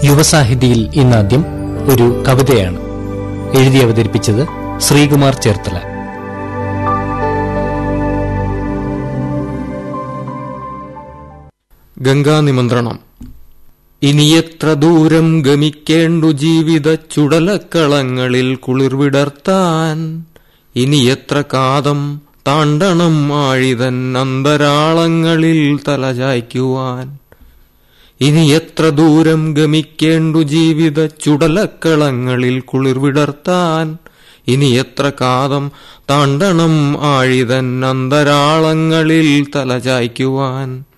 യുവസാഹിതിയിൽ ഇന്നാദ്യം ഒരു കവിതയാണ് എഴുതി അവതരിപ്പിച്ചത് ശ്രീകുമാർ ചേർത്തല ഗംഗാനിമന്ത്രണം ഇനിയെത്ര ദൂരം ഗമിക്കേണ്ടു ജീവിത ചുടലക്കളങ്ങളിൽ കുളിർവിടർത്താൻ ഇനിയെത്ര കാതം താണ്ടണം ആഴിതൻ അന്തരാളങ്ങളിൽ തലചായ്ക്കുവാൻ ഇനി എത്ര ദൂരം ഗമിക്കേണ്ടു ജീവിത ചുടലക്കളങ്ങളിൽ കുളിർവിടർത്താൻ ഇനി എത്ര കാതം താണ്ടണം ആഴിതൻ അന്തരാളങ്ങളിൽ തലചായ്ക്കുവാൻ